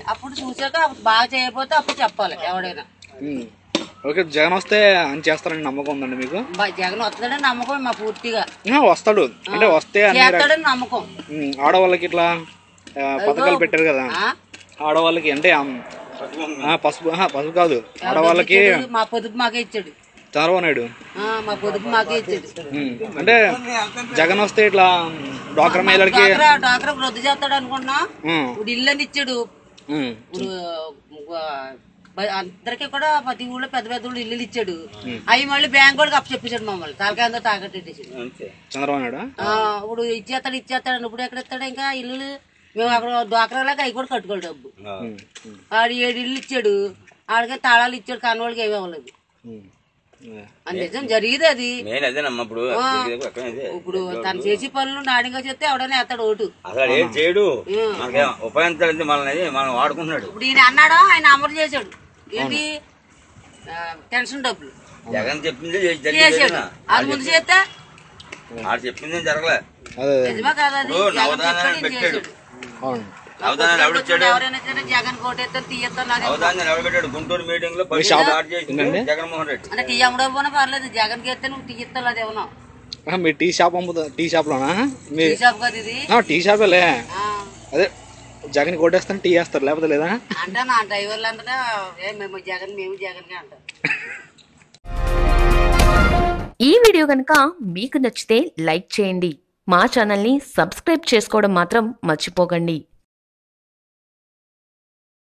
అప్పుడు చూసాక అప్పుడు బాగా చేయకపోతే అప్పుడు చెప్పాలి ఎవడైనా ఉమ్. ఓకే జగన్ వస్తే అని చేస్తారని నమ్మకం ఉందండి మీకు బా- జగన్ వస్తాడని నమ్మకం మా పూర్తిగా ఆ, వస్తాడు అంటే వస్తే అన్ని రక- చేస్తాడని నమ్మకం ఉమ్, ఆడవాళ్ళకి ఇట్లా ఆ, పథకాలు పెట్టారు కదా ఆ? ఆడవాళ్ళకి అంటే ఆమ్, ఆ, పసుపు ఆహా, పసుపు కాదు ఆడవాళ్ళకి ఇచ్చాడు, మా పొదుపు మాకే ఇచ్చాడు చంద్రబాబు నాయుడు ఆ, మా పొదుపు మాకే ఇచ్చాడు ఉమ్, అంటే జగన్ వస్తే ఇట్లా డ్వాక్రా మహిళలకి డాక్రా డాక్రా రద్దు చేస్తాడు అనుకున్నా ఉమ్, ఇప్పుడు ఇల్లు అని ఇచ్చాడు ఉమ్, ఇప్పుడు ఆ, బ- అందరికీ కూడా ప్రతి ఊళ్ళో పెద్ద పెద్ద ఊళ్ళు ఇల్లు ఇచ్చాడు అవి మళ్ళీ బ్యాంక్ కూడా అప్పు చెప్పేశాడు మమ్మల్ని తలకాయంతో తాకట్టేసాడు చంద్రబాబు నాయుడు ఆ, ఇప్పుడు ఇచ్చేస్తాడు ఇచ్చేస్తాడు అని ఇప్పుడు ఎక్కడ ఇస్తాడు ఇంకా ఇల్లు మేము అక్కడ డ్వాక్రాలాగా అవి కూడా కట్టుకోవాలి డబ్బు ఉమ్, ఉమ్, ఆడు ఏడు ఇల్లు ఇచ్చాడు ఆడికి తాళాలు ఇచ్చాడు కన్నవాళ్ళకి ఏమీ అవ్వలేదు ఉమ్. అదే. అది నిజం జరిగేది అది నేను అదేనమ్మా ఇప్పుడు అక్కడ ఇదే. ఇప్పుడు తను చేసి పనులు నాడిగా చేస్తే ఎవడైనా వేస్తాడు ఓటు అసలు ఏం చేయడు మనకేం ఉపయోగించాలి మనల్ని మనం వాడుకుంటున్నాడు ఇప్పుడు ఈయన అన్నాడా ఆయన అమలు చేశాడు ఏంటి ఆ, పెన్షన్ డబ్బులు జగన్ చెప్పింది చేసి- జరిగింది చేశాడు ఏదైనా. అది ముందు చేస్తే ఆడు చెప్పింది ఏం జరగలే అదే అదే. నిజమా కాదు అది ఇప్పుడు జగన్ నవధాన్యాలు చెప్పాడు, ఈయన పెట్టాడు. చేశాడు. అవును అవధానాలు ఎవడు ఇచ్చాడు ఎవరైనా సరే జగన్ కోటేస్తాను తీయస్తాను అది అవధాన్యాలు ఎవడు పెట్టాడు గుంటూరు మీటింగ్ లో పది షాప్ స్టార్ట్ చేసింది జగన్మోహన్ రెడ్డి అంటే టీ అమ్మడం పోనా పర్లేదు జగన్ కి ఎత్తే నువ్వు తీయస్తాను అది ఏమన్నా ఆహా, మీ టీ షాప్ అమ్ముతా టీ షాప్లోనా మీ టీ షాప్ కదా ఇది ఆ, టీ షాపేలే ఆ, అదే జగన్ కొట్టేస్తాను టీ వేస్తారు లేకపోతే లేదా అంటే నా డ్రైవర్లు అంతా ఏ మేము జగన్ మేము జగన్ కి అంటారు ఈ వీడియో కనుక మీకు నచ్చితే లైక్ చేయండి మా ఛానల్ని సబ్స్క్రైబ్ చేసుకోవడం మాత్రం మర్చిపోకండి